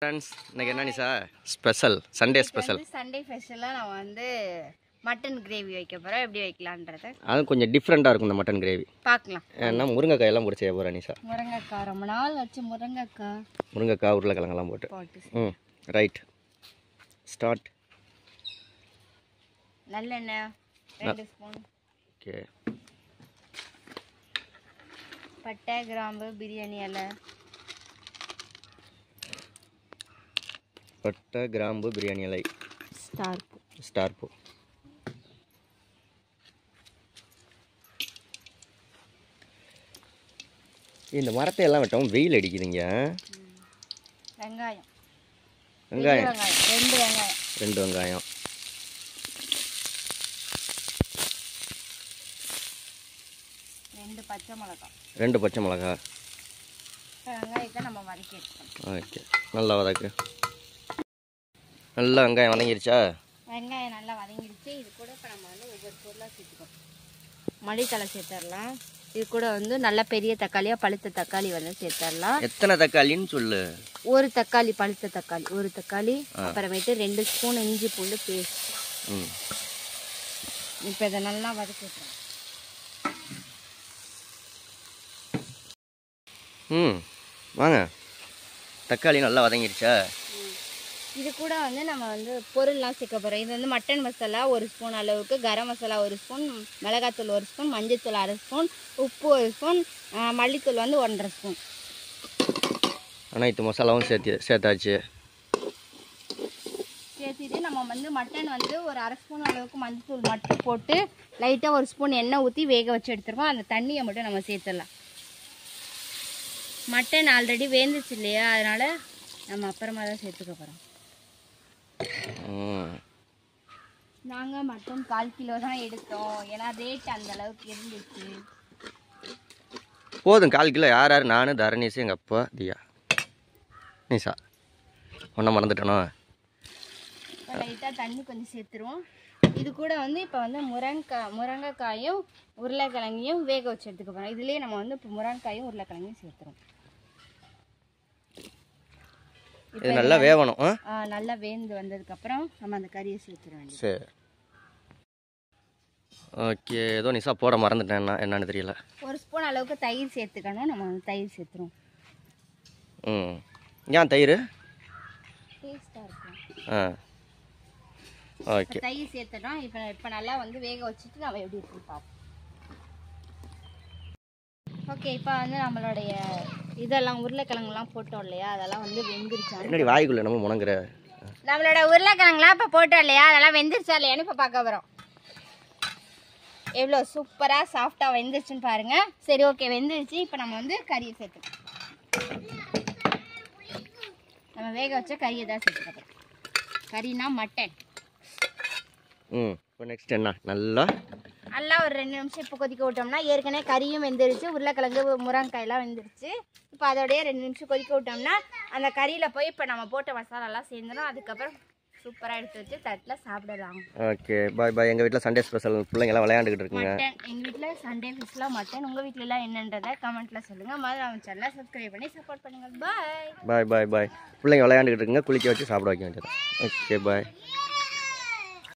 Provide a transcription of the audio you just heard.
friends இன்னைக்கு என்ன நிசா ஸ்பெஷல் சண்டே ஸ்பெஷல் சண்டே ஸ்பெஷலாக நான் வந்து மட்டன் கிரேவி வைக்க போகிறேன் எப்படி வைக்கலான்றத அது கொஞ்சம் டிஃப்ரெண்ட்டாக இருக்கும் இந்த மட்டன் கிரேவி பார்க்கலாம் ஏன்னா முருங்கைக்காய் எல்லாம் போட்டு செய்ய போகிறேன் நிசா முருங்கைக்காய் ரொம்ப நாள் வச்சு முருங்கைக்காய் முருங்கைக்காய் உருளைக்கிழங்கெல்லாம் போட்டு போட்டு ம் ரைட் ஸ்டார்ட் நல்லெண்ணெய் ரெண்டு ஸ்பூன் ஓகே பட்டை கிராம்பு பிரியாணி இலை பட்டை கிராம்பு பிரியாணி இலை ஸ்டார் ஸ்டார் பூ இந்த மரத்தை எல்லாம் வெட்டவும் வெயில் அடிக்குதுங்க வெங்காயம் வெங்காயம் வெங்காயம் ரெண்டு வெங்காயம் ரெண்டு வெங்காயம் ரெண்டு பச்சை மிளகாய் ரெண்டு பச்சை மிளகா வெங்காயத்தை நம்ம வதக்கி எடுத்துக்கணும் ஓகே நல்லா வதக்கு நல்லா வெங்காயம் வதங்கிருச்சா வெங்காயம் நல்லா வதங்கிடுச்சு இது கூட இப்போ நம்ம வந்து ஒவ்வொரு பொருளாக சேர்த்துக்கணும் மல்லித்தலை சேர்த்துடலாம் இது கூட வந்து நல்ல பெரிய தக்காளியாக பழுத்த தக்காளி வந்து சேர்த்துடலாம் எத்தனை தக்காளின்னு சொல்லு ஒரு தக்காளி பழுத்த தக்காளி ஒரு தக்காளி அப்புறமேட்டு ரெண்டு ஸ்பூன் இஞ்சி பூண்டு பேஸ்ட் ம் இப்போ இதை நல்லா வதக்கி விட்டுறோம் ம் வாங்க தக்காளி நல்லா வதங்கிருச்சா இது கூட வந்து நம்ம வந்து பொருள்லாம் சேர்க்க போகிறோம் இது வந்து மட்டன் மசாலா ஒரு ஸ்பூன் அளவுக்கு கரம் மசாலா ஒரு ஸ்பூன் மிளகாத்தூள் ஒரு ஸ்பூன் மஞ்சத்தூள் அரை ஸ்பூன் உப்பு ஒரு ஸ்பூன் ஆஹ் மல்லித்தூள் வந்து ஒன்றரை ஸ்பூன் அனைத்து மசாலாவும் சேர்த்து சேர்த்தாச்சு சேர்த்துட்டு நம்ம வந்து மட்டன் வந்து ஒரு அரை ஸ்பூன் அளவுக்கு மஞ்சத்தூள் மட்டும் போட்டு லைட்டாக ஒரு ஸ்பூன் எண்ணெய் ஊற்றி வேக வச்சு எடுத்துருக்கோம் அந்த தண்ணியை மட்டும் நம்ம சேர்த்துடலாம் மட்டன் ஆல்ரெடி வேந்துச்சு இல்லையா அதனால் நம்ம அப்புறமா தான் சேர்த்துக்க போகிறோம் ம் நாங்கள் மட்டன் கால் கிலோ தான் எடுத்தோம் ஏன்னா ரேட் அந்த அளவுக்கு இருந்துச்சு போதும் கால் கிலோ யார் யார் நான் தரணீஸ் எங்கள் அப்பா தியா நிசா ஒன்றை மறந்துட்டனோ இப்போ லைட்டாக தண்ணி கொஞ்சம் சேர்த்துருவோம் இது கூட வந்து இப்போ வந்து முருங்கைக்காய் முருங்கைக்காயும் உருளைக்கிழங்கையும் வேக வச்சு எடுத்துக்க போகிறோம் இதுலேயே நம்ம வந்து இப்போ முருங்கைக்காயும் உருளைக்கிழங்கையும் சேர்த்துருவோம் இது நல்லா வேகணும் ஆ ஆ, நல்லா வேந்து வந்ததுக்கப்புறம் நம்ம அந்த கறியை சேர்த்துட வேண்டியது சரி ஓகே ஏதோ நிசா போட மறந்துட்டேன் என்ன என்னன்னு தெரியல ஒரு ஸ்பூன் அளவுக்கு தயிர் சேர்த்துக்கணும் நம்ம வந்து தயிர் சேர்த்துருவோம் ம் ஏன் தயிர் டேஸ்ட்டாக இருக்கும் ஆ ஓகே இப்போ தயிர் சேர்த்துட்டோம் இப்போ இப்போ நல்லா வந்து வேக வச்சுட்டு நம்ம எப்படி இருக்குன்னு பார்ப்போம் ஓகே இப்போ வந்து நம்மளுடைய இதெல்லாம் உருளைக்கிழங்குலாம் போட்டோம் இல்லையா அதெல்லாம் வந்து வெந்துருச்சான்னு என்னடி வாய்க்குள்ள நம்ம முணங்குற நம்மளோட உருளைக்கிழங்குலாம் இப்போ போட்டோம் இல்லையா அதெல்லாம் வெந்துருச்சா இல்லையான்னு இப்போ பார்க்க போகிறோம் எவ்வளோ சூப்பராக சாஃப்டாக வெந்துருச்சுன்னு பாருங்க சரி ஓகே வெந்துருச்சு இப்போ நம்ம வந்து கறியை சேர்த்துக்கலாம் நம்ம வேக வச்ச கறியை தான் சேர்த்துக்கிறோம் கறினா மட்டன் ம் இப்போ நெக்ஸ்ட் என்ன நல்லா நல்லா ஒரு ரெண்டு நிமிஷம் இப்போ கொதிக்க விட்டோம்னா ஏற்கனவே கறியும் வெந்துருச்சு உருளைக்கிழங்கு முருங்கைக்காயெல்லாம் வெந்துருச்சு இப்போ அதோடய ரெண்டு நிமிஷம் கொதிக்க விட்டோம்னா அந்த கறியில் போய் இப்போ நம்ம போட்ட மசாலாலாம் சேர்ந்துடும் அதுக்கப்புறம் சூப்பராக எடுத்து வச்சு தட்டில் சாப்பிடலாம் ஓகே பாய் பாய் எங்கள் வீட்டில் சண்டே ஸ்பெஷல் பிள்ளைங்கெல்லாம் விளையாண்டுக்கிட்டு இருக்குங்க மட்டன் எங்கள் வீட்டில் சண்டே ஃபிஷ்லாம் மட்டன் உங்கள் வீட்டிலலாம் என்னன்றதை கமெண்ட்டில் சொல்லுங்கள் மாதிரி நம்ம சேனலை சப்ஸ்கிரைப் பண்ணி சப்போர்ட் பண்ணுங்கள் பாய் பாய் பாய் பாய் பிள்ளைங்க விளையாண்டுக்கிட்டு இருக்குங்க குளிக்க வச்சு சாப்பிட வைக்க வேண்டியது ஓகே பாய்